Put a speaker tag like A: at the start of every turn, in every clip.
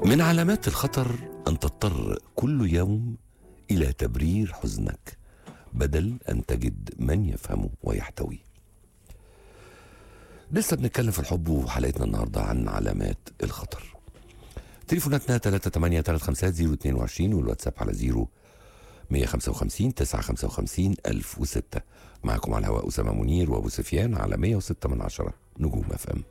A: من علامات الخطر أن تضطر كل يوم إلى تبرير حزنك بدل أن تجد من يفهمه ويحتويه لسه بنتكلم في الحب وحلقتنا النهاردة عن علامات الخطر تليفوناتنا 38 350 022 والواتساب على 0 155 955 1006 معكم على الهواء أسامة منير وأبو سفيان على 106 من عشرة نجوم اف ام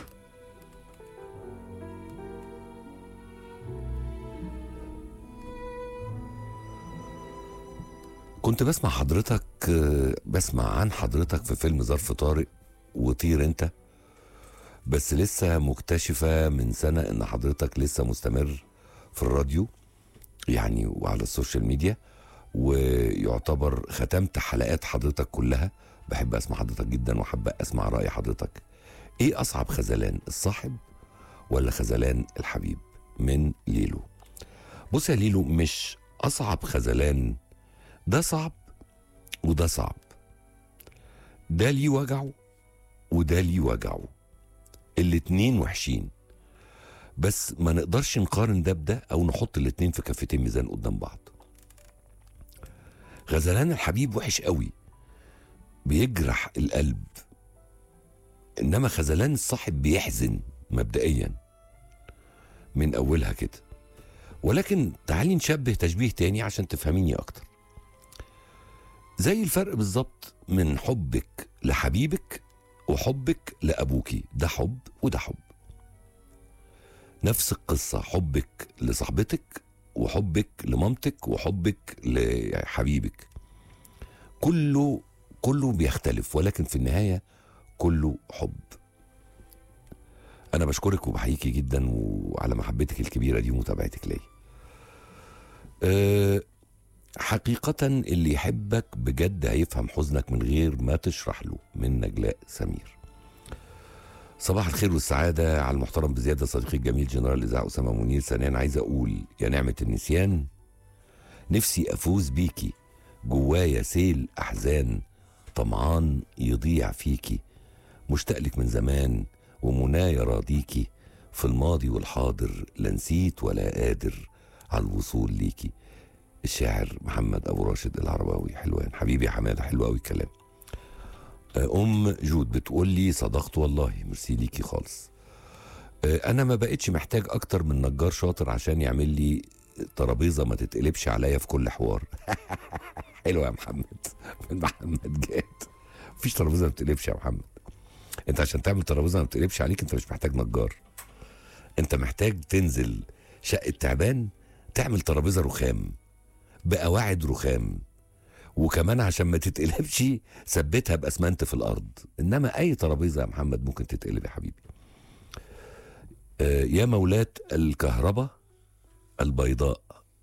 A: كنت بسمع حضرتك آه، بسمع عن حضرتك في فيلم ظرف طارق وطير انت بس لسه مكتشفة من سنة ان حضرتك لسه مستمر في الراديو يعني وعلى السوشيال ميديا ويعتبر ختمت حلقات حضرتك كلها بحب اسمع حضرتك جدا وحابة اسمع رأي حضرتك ايه اصعب خذلان الصاحب ولا خذلان الحبيب من ليلو بص يا ليلو مش اصعب خذلان ده صعب وده صعب ده ليه وجعه وده ليه وجعه الاتنين وحشين بس ما نقدرش نقارن ده بده او نحط الاتنين في كفتين ميزان قدام بعض غزلان الحبيب وحش قوي بيجرح القلب انما خذلان الصاحب بيحزن مبدئيا من اولها كده ولكن تعالي نشبه تشبيه تاني عشان تفهميني اكتر زي الفرق بالظبط من حبك لحبيبك وحبك لابوكي ده حب وده حب نفس القصة حبك لصاحبتك وحبك لمامتك وحبك لحبيبك كله كله بيختلف ولكن في النهاية كله حب أنا بشكرك وبحييكي جدا وعلى محبتك الكبيرة دي ومتابعتك ليا أه حقيقة اللي يحبك بجد هيفهم حزنك من غير ما تشرح له من نجلاء سمير صباح الخير والسعادة على المحترم بزيادة صديقي الجميل جنرال الإذاعة أسامة منير ثانيا عايز أقول يا نعمة النسيان نفسي أفوز بيكي جوايا سيل أحزان طمعان يضيع فيكي مشتاق لك من زمان ومنايا راضيكي في الماضي والحاضر لا نسيت ولا قادر على الوصول ليكي الشاعر محمد ابو راشد العرباوي حلوان حبيبي يا حماده حلو قوي الكلام ام جود بتقول لي صدقت والله ميرسي ليكي خالص آه، انا ما بقتش محتاج اكتر من نجار شاطر عشان يعمل لي ترابيزه ما تتقلبش عليا في كل حوار حلو يا محمد من محمد جاد مفيش ترابيزه ما بتقلبش يا محمد انت عشان تعمل ترابيزه ما بتقلبش عليك انت مش محتاج نجار انت محتاج تنزل شقه تعبان تعمل ترابيزه رخام بقواعد رخام وكمان عشان ما تتقلبش ثبتها باسمنت في الارض انما اي ترابيزه يا محمد ممكن تتقلب يا حبيبي آه يا مولات الكهرباء البيضاء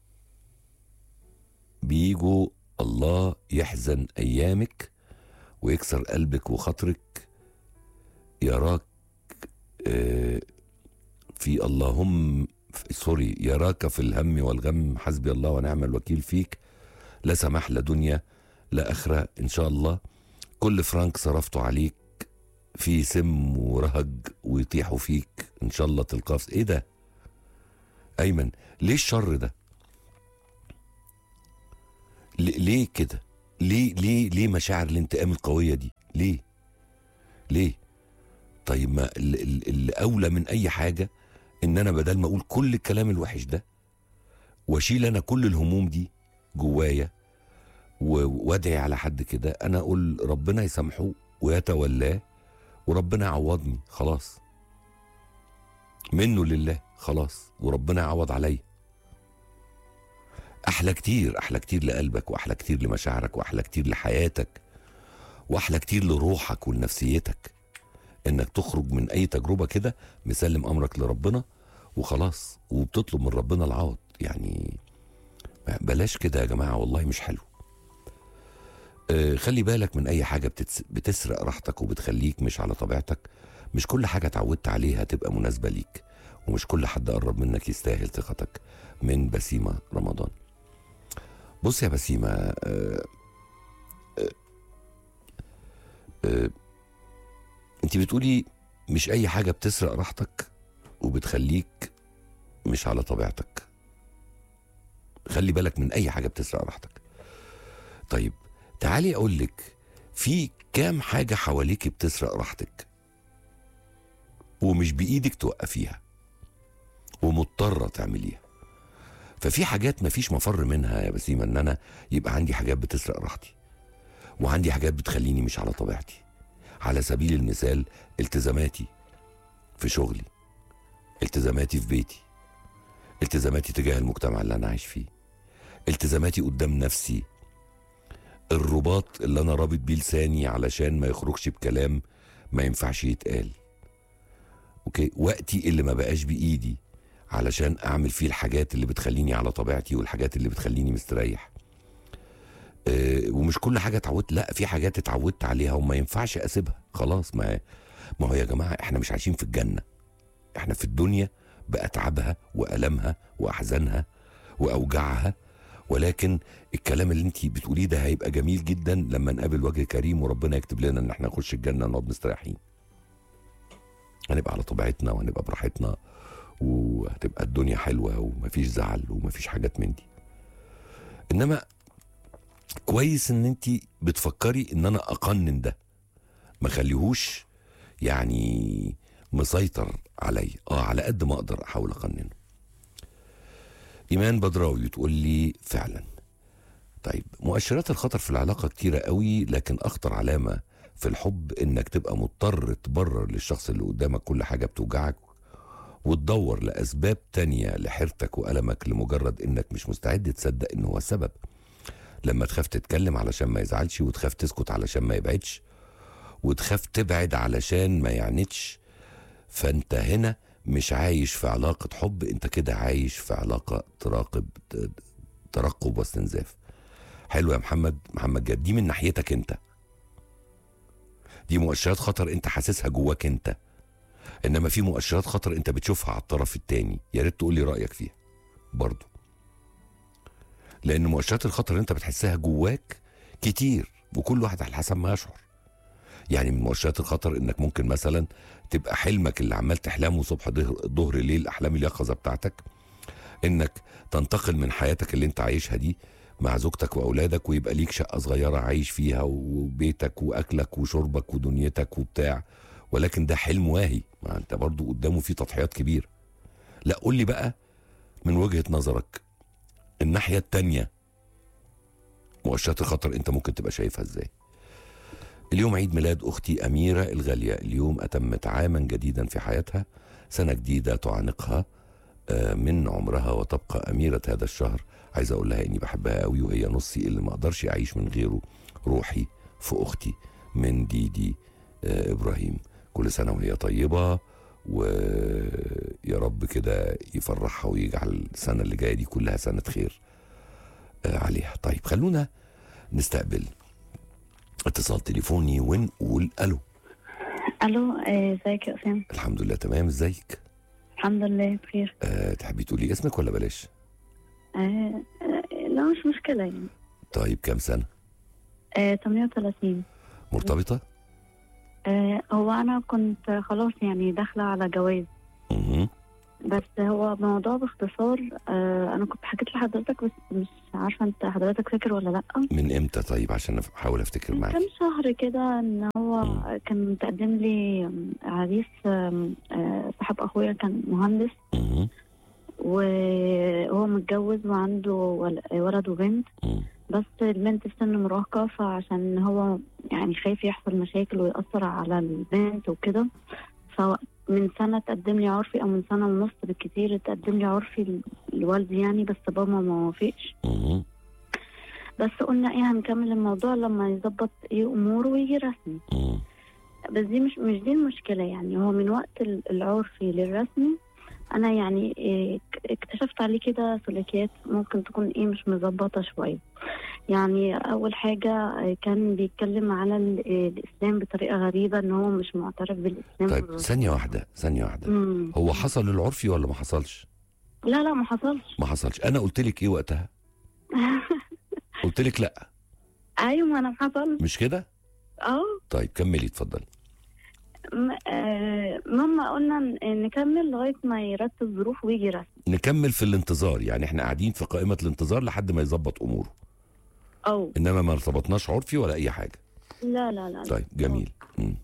A: بيجوا الله يحزن ايامك ويكسر قلبك وخاطرك يراك آه في اللهم سوري يراك في الهم والغم حسبي الله ونعم الوكيل فيك لا سماح لا دنيا لا آخرة إن شاء الله كل فرانك صرفته عليك في سم ورهج ويطيحوا فيك إن شاء الله تلقاه في- إيه ده أيمن ليه الشر ده ليه- ليه كده ليه ليه ليه مشاعر الانتقام القوية دي ليه ليه طيب ما ال- ال- الأولى من أي حاجة ان انا بدل ما اقول كل الكلام الوحش ده واشيل انا كل الهموم دي جوايا و- وادعي على حد كده انا اقول ربنا يسامحه ويتولاه وربنا يعوضني خلاص منه لله خلاص وربنا يعوض عليا احلى كتير احلى كتير لقلبك واحلى كتير لمشاعرك واحلى كتير لحياتك واحلى كتير لروحك ولنفسيتك انك تخرج من اي تجربه كده مسلم امرك لربنا وخلاص وبتطلب من ربنا العوض يعني بلاش كده يا جماعه والله مش حلو آه، خلي بالك من اي حاجه بتتس... بتسرق راحتك وبتخليك مش على طبيعتك مش كل حاجه اتعودت عليها تبقى مناسبه ليك ومش كل حد قرب منك يستاهل ثقتك من بسيمه رمضان بص يا بسيمه آه، آه، آه، انت بتقولي مش اي حاجه بتسرق راحتك وبتخليك مش على طبيعتك خلي بالك من اي حاجه بتسرق راحتك طيب تعالي اقول لك في كام حاجه حواليك بتسرق راحتك ومش بايدك توقفيها ومضطره تعمليها ففي حاجات مفيش مفر منها يا بسيمه ان انا يبقى عندي حاجات بتسرق راحتي وعندي حاجات بتخليني مش على طبيعتي على سبيل المثال التزاماتي في شغلي التزاماتي في بيتي التزاماتي تجاه المجتمع اللي انا عايش فيه التزاماتي قدام نفسي الرباط اللي انا رابط بيه لساني علشان ما يخرجش بكلام ما ينفعش يتقال اوكي وقتي اللي ما بقاش بايدي علشان اعمل فيه الحاجات اللي بتخليني على طبيعتي والحاجات اللي بتخليني مستريح أه ومش كل حاجه اتعودت لا في حاجات اتعودت عليها وما ينفعش اسيبها خلاص ما ما هو يا جماعه احنا مش عايشين في الجنه احنا في الدنيا باتعابها والامها واحزانها واوجاعها ولكن الكلام اللي انت بتقوليه ده هيبقى جميل جدا لما نقابل وجه كريم وربنا يكتب لنا ان احنا نخش الجنه ونقعد مستريحين هنبقى على طبيعتنا وهنبقى براحتنا وهتبقى الدنيا حلوه ومفيش زعل ومفيش حاجات من دي انما كويس ان انت بتفكري ان انا اقنن ده ما خليهوش يعني مسيطر عليا اه على قد ما اقدر احاول اقننه ايمان بدراوي بتقول لي فعلا طيب مؤشرات الخطر في العلاقه كتيره قوي لكن اخطر علامه في الحب انك تبقى مضطر تبرر للشخص اللي قدامك كل حاجه بتوجعك وتدور لاسباب تانية لحيرتك والمك لمجرد انك مش مستعد تصدق ان هو السبب لما تخاف تتكلم علشان ما يزعلش وتخاف تسكت علشان ما يبعدش وتخاف تبعد علشان ما يعندش فانت هنا مش عايش في علاقة حب انت كده عايش في علاقة تراقب ترقب واستنزاف حلو يا محمد محمد جاد دي من ناحيتك انت دي مؤشرات خطر انت حاسسها جواك انت انما في مؤشرات خطر انت بتشوفها على الطرف التاني يا ريت تقول لي رايك فيها برضه لان مؤشرات الخطر اللي انت بتحسها جواك كتير وكل واحد على حسب ما يشعر يعني من مؤشرات الخطر انك ممكن مثلا تبقى حلمك اللي عمال تحلمه صبح ظهر ليل احلام اليقظه بتاعتك انك تنتقل من حياتك اللي انت عايشها دي مع زوجتك واولادك ويبقى ليك شقه صغيره عايش فيها وبيتك واكلك وشربك ودنيتك وبتاع ولكن ده حلم واهي ما انت برضو قدامه في تضحيات كبيره لا قول لي بقى من وجهه نظرك الناحيه التانيه مؤشرات الخطر انت ممكن تبقى شايفها ازاي اليوم عيد ميلاد أختي أميرة الغالية اليوم أتمت عاما جديدا في حياتها سنة جديدة تعانقها من عمرها وتبقى أميرة هذا الشهر عايز أقول لها إني بحبها قوي وهي نصي اللي ما أقدرش أعيش من غيره روحي في أختي من ديدي إبراهيم كل سنة وهي طيبة ويا رب كده يفرحها ويجعل السنة اللي جاية دي كلها سنة خير عليها طيب خلونا نستقبل اتصال تليفوني ونقول الو
B: الو ازيك يا اسامه
A: الحمد لله تمام ازيك
B: الحمد لله بخير
A: أه تحبي تقولي اسمك ولا بلاش
B: آه لا مش مشكله يعني
A: طيب كام سنه
B: آه 38
A: مرتبطه
B: آه هو انا كنت خلاص يعني داخله على جواز
A: مه.
B: بس هو موضوع باختصار آه انا كنت حكيت لحضرتك بس مش عارفه انت حضرتك فاكر ولا لا
A: من امتى طيب عشان احاول افتكر
B: من
A: معاك
B: كام شهر كده ان هو
A: مم.
B: كان متقدم لي عريس آم، آه، صاحب اخويا كان مهندس
A: مه.
B: وهو متجوز وعنده ول- ولد وبنت
A: مه.
B: بس البنت في سن مراهقة فعشان هو يعني خايف يحصل مشاكل ويأثر على البنت وكده فمن سنة تقدم لي عرفي أو من سنة ونص بالكتير تقدم لي عرفي لوالدي يعني بس بابا ما وافقش
A: مه.
B: بس قلنا ايه هنكمل الموضوع لما يظبط ايه أموره ويجي رسمي
A: مه.
B: بس دي مش مش دي المشكلة يعني هو من وقت ال- العرفي للرسمي أنا يعني إيه ك- اكتشفت عليه كده سلوكيات ممكن تكون إيه مش مظبطة شوية يعني أول حاجة إيه، كان بيتكلم على ال- إيه، الإسلام بطريقة غريبة إن هو مش معترف بالإسلام
A: طيب
B: والرسول.
A: ثانيه واحده ثانيه واحده
B: مم.
A: هو حصل العرفي ولا ما حصلش
B: لا لا ما حصلش
A: ما حصلش انا قلت لك ايه وقتها قلت لك لا
B: أيوة ما أنا ما حصلش
A: مش كده
B: أه
A: طيب كملي اتفضلي
B: م- آه، ماما قلنا ن- نكمل لغايه ما يرتب ظروف ويجي رسمي
A: نكمل في الانتظار يعني احنا قاعدين في قائمه الانتظار لحد ما يظبط اموره
B: او
A: انما ما ارتبطناش عرفي ولا اي حاجه
B: لا لا لا
A: طيب جميل مم.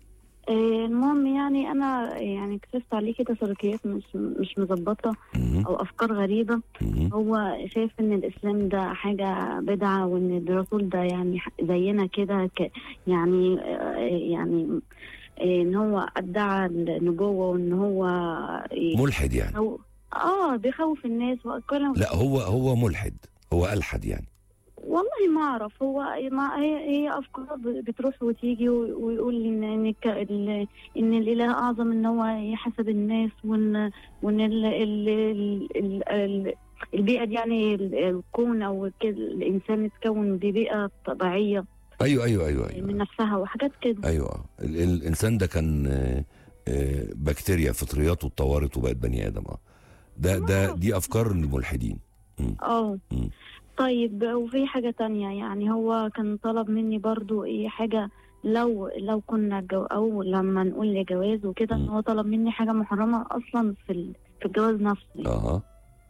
B: آه، المهم يعني انا يعني اكتشفت عليه كده سلوكيات مش مش مظبطه
A: مم.
B: او افكار غريبه
A: مم.
B: هو شايف ان الاسلام ده حاجه بدعه وان الرسول ده يعني ح- زينا كده ك- يعني آه، يعني آه، ان هو ادعى النبوه وان هو
A: ملحد يعني
B: هو اه بيخوف الناس وكلام
A: لا هو هو ملحد هو الحد يعني
B: والله ما اعرف هو ما هي هي افكار ب- بتروح وتيجي و- ويقول ان ان الك- ال- ان الاله اعظم ان هو يحسب الناس وان وان ال ال ال ال ال البيئه دي يعني ال- الكون او كده الانسان اتكون ببيئه طبيعيه
A: ايوه ايوه ايوه
B: من
A: ايوه
B: نفسها وحاجات كده
A: ايوه ال- ال- الانسان ده كان آه، آه، بكتيريا فطرياته اتطورت وبقت بني ادم اه ده ده دي افكار الملحدين
B: اه
A: مم.
B: طيب وفي حاجة تانية يعني هو كان طلب مني برضو ايه حاجة لو لو كنا جو او لما نقول لجواز وكده ان
A: مم.
B: هو طلب مني حاجة محرمة اصلا في ال- في الجواز نفسه
A: اها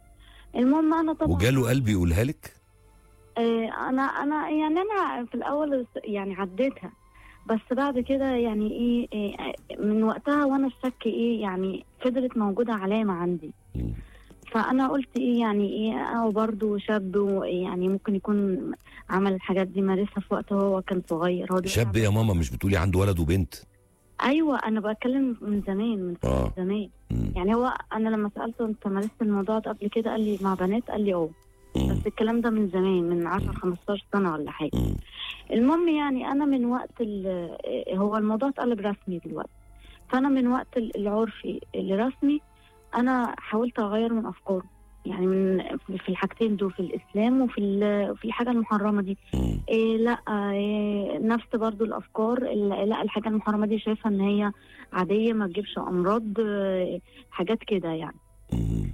B: المهم انا طبعا
A: وجاله قلب يقولها لك
B: آه انا انا يعني انا في الاول يعني عديتها بس بعد كده يعني ايه, إيه من وقتها وانا الشك ايه يعني فضلت موجودة علامة عندي
A: مم.
B: فانا قلت ايه يعني ايه هو برضه شاب يعني ممكن يكون عمل الحاجات دي مارسها في وقت هو كان صغير هو دلوقتي
A: شاب يا ماما مش بتقولي عنده ولد وبنت
B: ايوه انا بتكلم من زمان من
A: اه
B: زمان
A: مم.
B: يعني هو انا لما سالته انت مارست الموضوع ده قبل كده قال لي مع بنات قال لي اه
A: مم.
B: بس الكلام ده من زمان من 10 15 سنه ولا حاجه
A: مم.
B: المهم يعني انا من وقت ال- هو الموضوع اتقلب رسمي دلوقتي فانا من وقت ال- العرفي الرسمي انا حاولت اغير من افكاره يعني من في الحاجتين دول في الاسلام وفي ال- في الحاجه المحرمه دي
A: مم.
B: إيه لا إيه نفس برضو الافكار ال- لا الحاجه المحرمه دي شايفه ان هي عاديه ما تجيبش امراض إيه حاجات كده يعني
A: مم.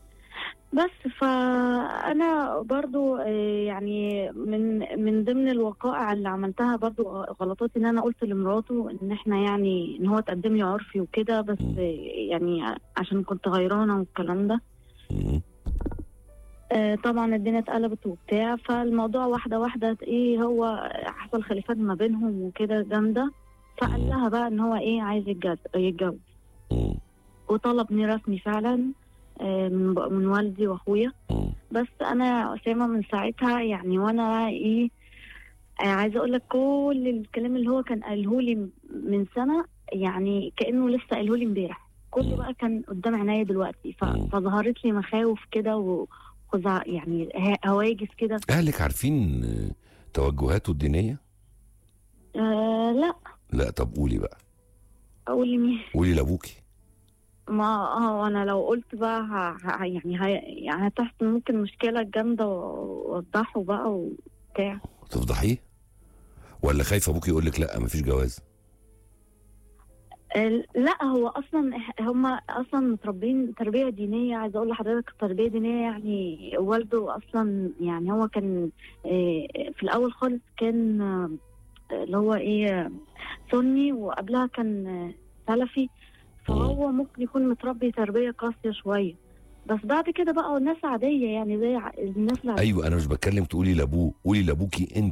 B: بس فانا برضو إيه يعني من من ضمن الوقائع اللي عملتها برضو غلطات ان انا قلت لمراته ان احنا يعني ان هو تقدم لي عرفي وكده بس
A: مم.
B: إيه يعني عشان كنت غيرانه والكلام ده
A: مم.
B: آه، طبعا الدنيا اتقلبت وبتاع فالموضوع واحده واحده ايه هو حصل خلافات ما بينهم وكده جامده فقال لها بقى ان هو ايه عايز يتجوز يتجوز
A: مم.
B: وطلبني رسمي فعلا آه، من من والدي واخويا
A: مم.
B: بس انا يا اسامه من ساعتها يعني وانا بقى ايه آه، عايزه اقول لك كل الكلام اللي هو كان قاله لي من سنه يعني كانه لسه قاله لي امبارح كله بقى كان قدام عينيا دلوقتي ف-
A: مم.
B: فظهرت لي مخاوف كده وخزع يعني ه- هواجس كده
A: اهلك عارفين آه، توجهاته الدينيه
B: آه لا
A: لا طب قولي بقى
B: اقول لمين
A: قولي لابوكي
B: ما اه انا لو قلت بقى ه... ه... يعني ه... يعني هتحصل ممكن مشكله جامده واوضحه بقى وبتاع
A: تفضحيه ولا خايف ابوك يقول لك لا مفيش جواز
B: آه، لا هو اصلا هم اصلا متربيين تربيه دينيه عايزه اقول لحضرتك تربيه دينيه يعني والده اصلا يعني هو كان آه، في الاول خالص كان آه، اللي هو ايه سني وقبلها كان آه، سلفي فهو ممكن يكون متربي تربيه قاسيه شويه بس بعد كده بقى الناس عاديه يعني زي ع- الناس العاديه
A: ايوه انا مش بتكلم تقولي لابوه قولي لابوكي انت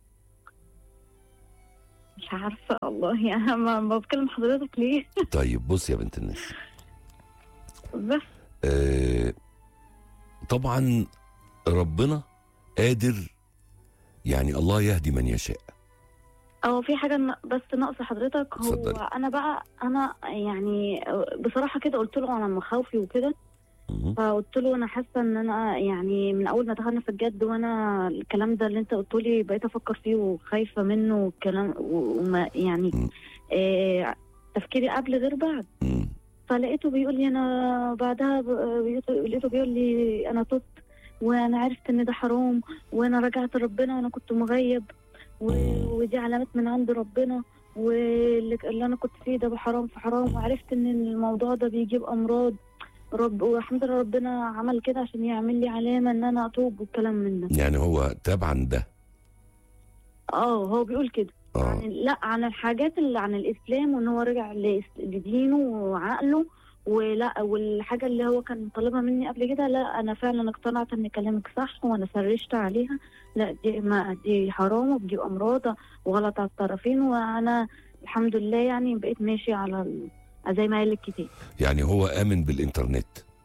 B: مش عارفه والله يعني ما ما بتكلم حضرتك ليه
A: طيب بص يا بنت الناس
B: بس
A: آه طبعا ربنا قادر يعني الله يهدي من يشاء
B: اه في حاجة ن- بس ناقص حضرتك هو
A: اتفضلي.
B: أنا بقى أنا يعني بصراحة كده قلت له على مخاوفي وكده
A: مم.
B: فقلت له أنا حاسة إن أنا يعني من أول ما دخلنا في الجد وأنا الكلام ده اللي أنت قلته لي بقيت أفكر فيه وخايفة منه والكلام وما يعني
A: مم.
B: آه تفكيري قبل غير بعد
A: مم.
B: فلقيته بيقول لي أنا بعدها ب- لقيته لقيته بيقول لي أنا تبت وأنا عرفت إن ده حرام وأنا رجعت لربنا وأنا كنت مغيب و- ودي علامات من عند ربنا واللي اللي انا كنت فيه ده حرام في حرام وعرفت ان الموضوع ده بيجيب امراض رب والحمد لله ربنا عمل كده عشان يعمل لي علامه ان انا اتوب والكلام من ده
A: يعني هو تابعا ده
B: اه هو بيقول كده
A: اه
B: يعني لا عن الحاجات اللي عن الاسلام وان هو رجع لإس- لدينه وعقله ولا والحاجه اللي هو كان طالبها مني قبل كده لا انا فعلا اقتنعت ان كلامك صح وانا سرشت عليها لا دي ما دي حرام وبتجيب امراض وغلط على الطرفين وانا الحمد لله يعني بقيت ماشي على ال... زي ما قال الكتاب
A: يعني هو امن بالانترنت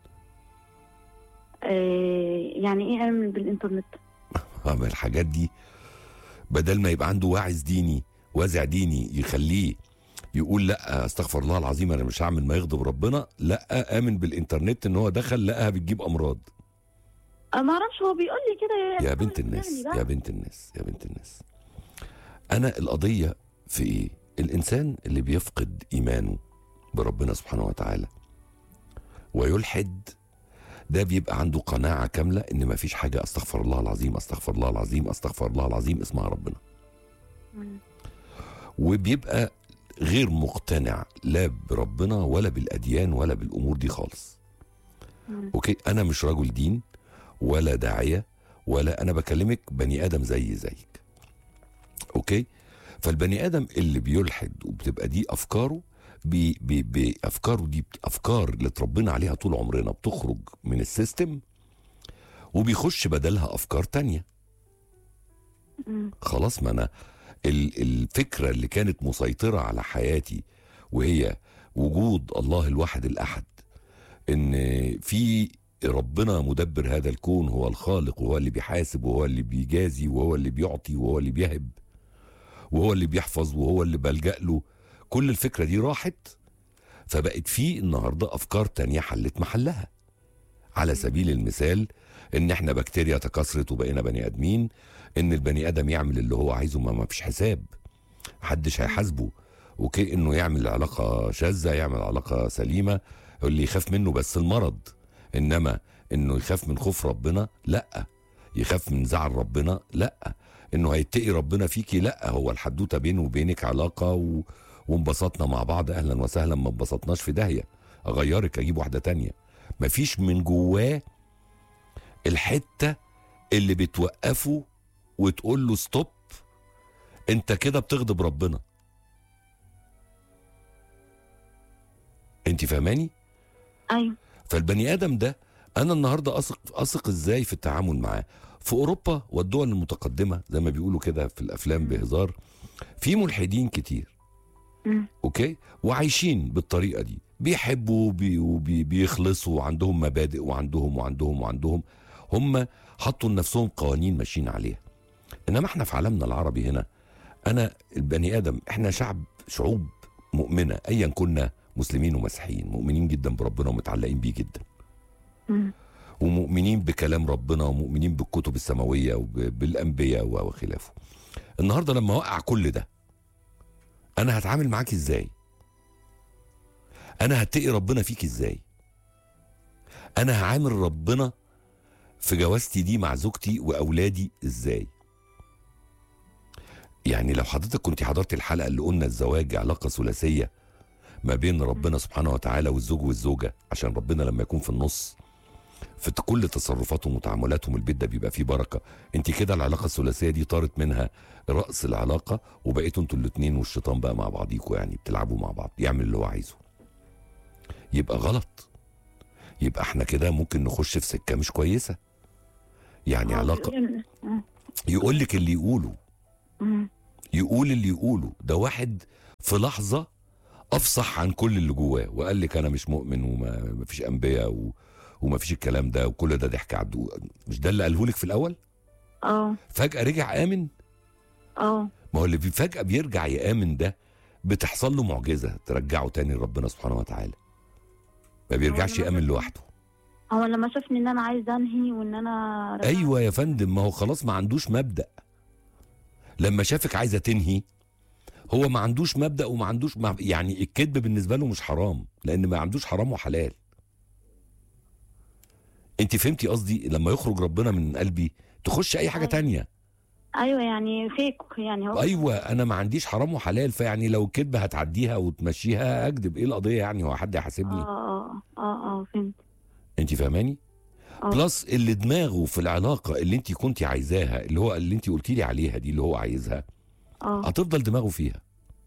B: آه يعني ايه امن بالانترنت
A: آه، ما الحاجات دي بدل ما يبقى عنده واعظ ديني وازع ديني يخليه يقول لا استغفر الله العظيم انا مش هعمل ما يغضب ربنا لا امن بالانترنت ان هو دخل لقاها بتجيب امراض
B: أه ما اعرفش هو بيقول لي كده
A: يا بنت الناس
B: يعني بقى.
A: يا بنت الناس يا بنت الناس انا القضيه في ايه الانسان اللي بيفقد ايمانه بربنا سبحانه وتعالى ويلحد ده بيبقى عنده قناعه كامله ان مفيش حاجه استغفر الله العظيم استغفر الله العظيم استغفر الله العظيم اسمها ربنا
B: مم.
A: وبيبقى غير مقتنع لا بربنا ولا بالاديان ولا بالامور دي خالص
B: مم.
A: اوكي انا مش رجل دين ولا داعيه ولا انا بكلمك بني ادم زي زيك اوكي فالبني ادم اللي بيلحد وبتبقى دي افكاره بي بي بي افكاره دي بت- افكار اللي اتربينا عليها طول عمرنا بتخرج من السيستم وبيخش بدلها افكار تانية
B: مم.
A: خلاص ما انا ال- الفكره اللي كانت مسيطره على حياتي وهي وجود الله الواحد الاحد ان في ربنا مدبر هذا الكون هو الخالق وهو اللي بيحاسب وهو اللي بيجازي وهو اللي بيعطي وهو اللي بيهب وهو اللي بيحفظ وهو اللي بلجأ له كل الفكرة دي راحت فبقت في النهاردة أفكار تانية حلت محلها على سبيل المثال ان احنا بكتيريا تكاثرت وبقينا بني ادمين ان البني ادم يعمل اللي هو عايزه ما ما فيش حساب محدش هيحاسبه اوكي انه يعمل علاقه شاذه يعمل علاقه سليمه اللي يخاف منه بس المرض انما انه يخاف من خوف ربنا لا يخاف من زعل ربنا لا انه هيتقي ربنا فيكي لا هو الحدوته بينه وبينك علاقه و... وانبسطنا مع بعض اهلا وسهلا ما انبسطناش في داهيه اغيرك اجيب واحده تانية مفيش من جواه الحته اللي بتوقفه وتقول له ستوب انت كده بتغضب ربنا انت فاهماني
B: ايوه
A: فالبني ادم ده انا النهارده اثق اثق ازاي في التعامل معاه في اوروبا والدول المتقدمه زي ما بيقولوا كده في الافلام بهزار في ملحدين كتير
B: مم.
A: اوكي وعايشين بالطريقه دي بيحبوا وبي وبي بيخلصوا وعندهم مبادئ وعندهم وعندهم وعندهم هم حطوا لنفسهم قوانين ماشيين عليها انما احنا في عالمنا العربي هنا انا البني ادم احنا شعب شعوب مؤمنه ايا كنا مسلمين ومسيحيين مؤمنين جدا بربنا ومتعلقين بيه جدا
B: مم.
A: ومؤمنين بكلام ربنا ومؤمنين بالكتب السماويه وبالانبياء وخلافه النهارده لما اوقع كل ده انا هتعامل معاك ازاي انا هتقي ربنا فيك ازاي انا هعامل ربنا في جوازتي دي مع زوجتي واولادي ازاي يعني لو حضرتك كنت حضرت الحلقه اللي قلنا الزواج علاقه ثلاثيه ما بين ربنا سبحانه وتعالى والزوج والزوجه عشان ربنا لما يكون في النص في كل تصرفاتهم وتعاملاتهم البيت ده بيبقى فيه بركه انت كده العلاقه الثلاثيه دي طارت منها راس العلاقه وبقيتوا انتوا الاثنين والشيطان بقى مع بعضيكوا يعني بتلعبوا مع بعض يعمل اللي هو عايزه يبقى غلط يبقى احنا كده ممكن نخش في سكه مش كويسه يعني
B: هو
A: علاقه
B: بيقول إن- مم.
A: يقول لك اللي يقوله
B: مم.
A: يقول اللي يقوله ده واحد في لحظه افصح عن كل اللي جواه وقال لك انا مش مؤمن وما ما فيش انبياء و... وما فيش الكلام ده وكل ده ضحك عبد مش ده اللي قاله لك في الاول
B: اه
A: فجاه رجع امن
B: اه
A: ما هو اللي بي- فجاه بيرجع يامن ده بتحصل له معجزه ترجعه تاني لربنا سبحانه وتعالى ما بيرجعش
B: لما
A: يامن
B: شافني-
A: لوحده
B: هو لما شافني ان انا عايز انهي وان انا رجعت-
A: ايوه يا فندم ما هو خلاص ما عندوش مبدا لما شافك عايزه تنهي هو ما عندوش مبدا وما عندوش ما يعني الكذب بالنسبه له مش حرام لان ما عندوش حرام وحلال انت فهمتي قصدي لما يخرج ربنا من قلبي تخش اي حاجه
B: أيوة.
A: تانية
B: ايوه يعني فيك يعني هو
A: ايوه انا ما عنديش حرام وحلال فيعني لو الكذبه هتعديها وتمشيها اكذب ايه القضيه يعني هو حد
B: اه
A: يحاسبني
B: اه اه اه فهمت
A: انت فاهماني
B: اه
A: بلس اللي دماغه في العلاقه اللي انت كنتي عايزاها اللي هو اللي انت قلتي لي عليها دي اللي هو عايزها
B: اه
A: هتفضل دماغه فيها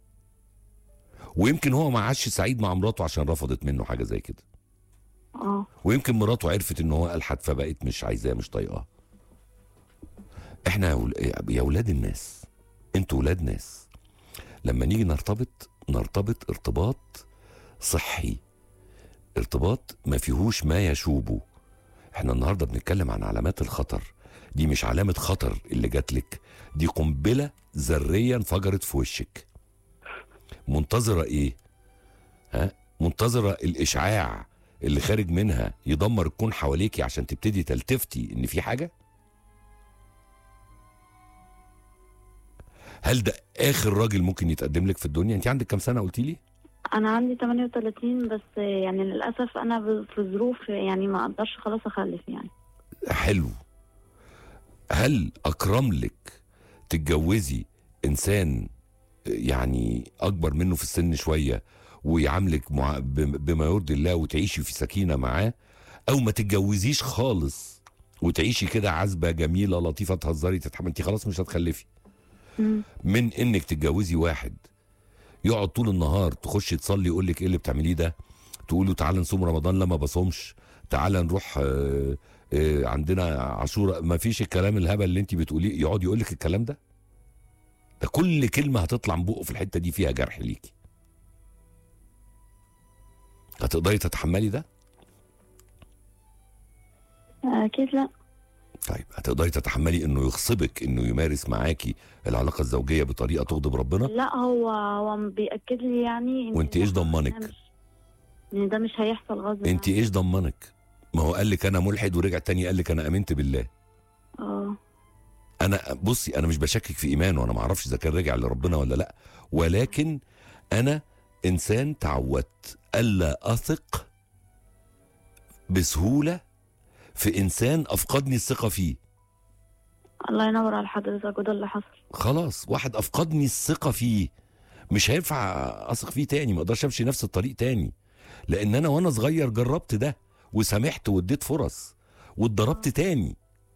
A: ويمكن هو ما عادش سعيد مع مراته عشان رفضت منه حاجه زي كده
B: اه
A: ويمكن مراته عرفت ان هو الحد فبقت مش عايزاه مش طايقاه احنا يا ول- يا ولاد الناس انتوا ولاد ناس لما نيجي نرتبط نرتبط ارتباط صحي ارتباط ما فيهوش ما يشوبه احنا النهارده بنتكلم عن علامات الخطر دي مش علامة خطر اللي جات لك دي قنبلة ذرية انفجرت في وشك منتظرة ايه ها منتظرة الاشعاع اللي خارج منها يدمر الكون حواليكي عشان تبتدي تلتفتي ان في حاجة هل ده اخر راجل ممكن يتقدم لك في الدنيا انت عندك كام سنة قلتي لي
B: انا عندي 38 بس يعني للاسف انا ب- في ظروف يعني ما اقدرش خلاص اخلف يعني
A: حلو هل اكرم لك تتجوزي انسان يعني اكبر منه في السن شويه ويعاملك مع بم- بما يرضي الله وتعيشي في سكينه معاه او ما تتجوزيش خالص وتعيشي كده عزبه جميله لطيفه تهزري تتحمل انت خلاص مش هتخلفي
B: مم.
A: من انك تتجوزي واحد يقعد طول النهار تخش تصلي يقول لك ايه اللي بتعمليه ده تقول له تعالى نصوم رمضان لما بصومش تعالى نروح آه، آه، عندنا عاشوراء ما فيش الكلام الهبل اللي انت بتقوليه يقعد يقول لك الكلام ده ده كل كلمه هتطلع من بقه في الحته دي فيها جرح ليكي هتقدري تتحملي ده
B: اكيد لا
A: طيب هتقدري تتحملي انه يغصبك انه يمارس معاكي العلاقه الزوجيه بطريقه تغضب ربنا
B: لا هو هو بياكد لي يعني إن
A: وانت ايش
B: ده
A: ضمنك
B: مش- ان ده مش هيحصل غصب
A: انت
B: عني.
A: ايش ضمنك ما هو قال لك انا ملحد ورجع تاني قال لك انا امنت بالله
B: اه
A: انا بصي انا مش بشكك في ايمانه انا ما اعرفش اذا كان رجع لربنا ولا لا ولكن انا انسان تعودت الا اثق بسهوله في انسان افقدني الثقه فيه
B: الله ينور على حضرتك وده اللي حصل
A: خلاص واحد افقدني الثقه فيه مش هينفع اثق فيه تاني ما اقدرش امشي نفس الطريق تاني لان انا وانا صغير جربت ده وسامحت واديت فرص واتضربت تاني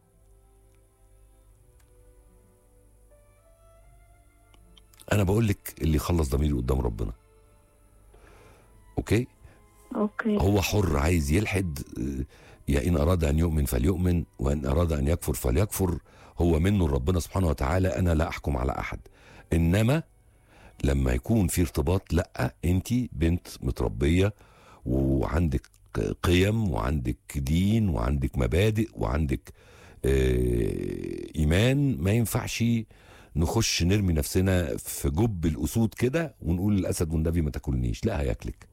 A: انا بقول لك اللي يخلص ضميري قدام ربنا اوكي
B: اوكي
A: هو حر عايز يلحد آه، يا ان اراد ان يؤمن فليؤمن وان اراد ان يكفر فليكفر هو منه ربنا سبحانه وتعالى انا لا احكم على احد انما لما يكون في ارتباط لا انت بنت متربيه وعندك قيم وعندك دين وعندك مبادئ وعندك آه، ايمان ما ينفعش نخش نرمي نفسنا في جب الاسود كده ونقول للاسد والنبي ما تاكلنيش لا هياكلك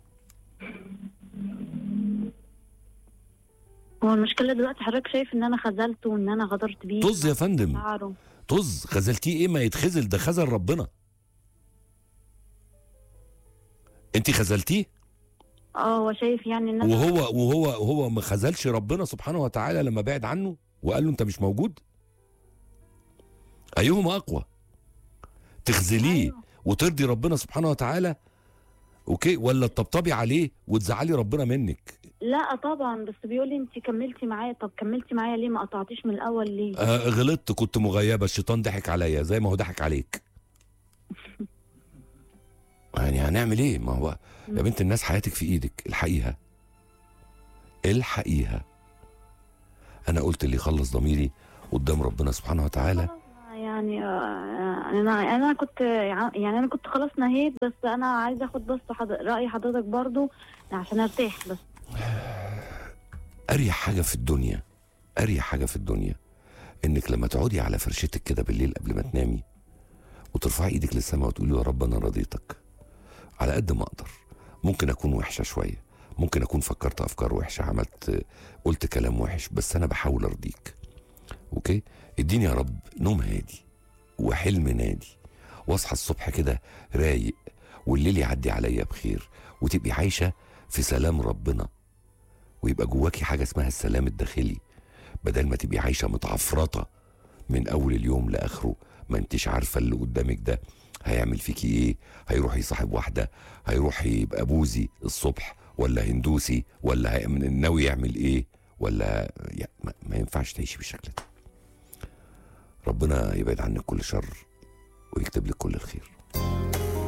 B: هو المشكله دلوقتي حضرتك شايف ان انا خذلته وان انا غدرت بيه
A: طز يا فندم
B: شعره
A: طز خذلتيه ايه ما يتخذل ده خذل ربنا انت خذلتيه
B: اه هو شايف يعني ان انا
A: وهو وهو وهو ما خذلش ربنا سبحانه وتعالى لما بعد عنه وقال له انت مش موجود ايهما اقوى تخذليه
B: أيوة.
A: وترضي ربنا سبحانه وتعالى اوكي ولا تطبطبي عليه وتزعلي ربنا منك
B: لا طبعا بس بيقول لي انت كملتي معايا طب كملتي معايا ليه ما قطعتيش من الاول ليه
A: آه غلطت كنت مغيبه الشيطان ضحك عليا زي ما هو ضحك عليك يعني هنعمل ايه ما هو يا بنت الناس حياتك في ايدك الحقيها الحقيها انا قلت اللي يخلص ضميري قدام ربنا سبحانه وتعالى
B: خلاص، يعني آه، انا انا كنت يعني انا كنت خلاص نهيت بس انا عايزه اخد بس حض... راي حضرتك برضو عشان ارتاح بس
A: اريح حاجه في الدنيا اريح حاجه في الدنيا انك لما تقعدي على فرشتك كده بالليل قبل ما تنامي وترفعي ايدك للسماء وتقولي يا رب انا رضيتك على قد ما اقدر ممكن اكون وحشه شويه ممكن اكون فكرت افكار وحشه عملت قلت كلام وحش بس انا بحاول ارضيك اوكي اديني يا رب نوم هادي وحلم نادي واصحى الصبح كده رايق والليل يعدي عليا بخير وتبقي عايشه في سلام ربنا ويبقى جواكي حاجه اسمها السلام الداخلي بدل ما تبقي عايشه متعفرطه من اول اليوم لاخره ما انتش عارفه اللي قدامك ده هيعمل فيكي ايه هيروح يصاحب واحده هيروح يبقى بوذي الصبح ولا هندوسي ولا هي- ناوي يعمل ايه ولا يا ما, ما ينفعش تعيشي بالشكل ده ربنا يبعد عنك كل شر ويكتب لك كل الخير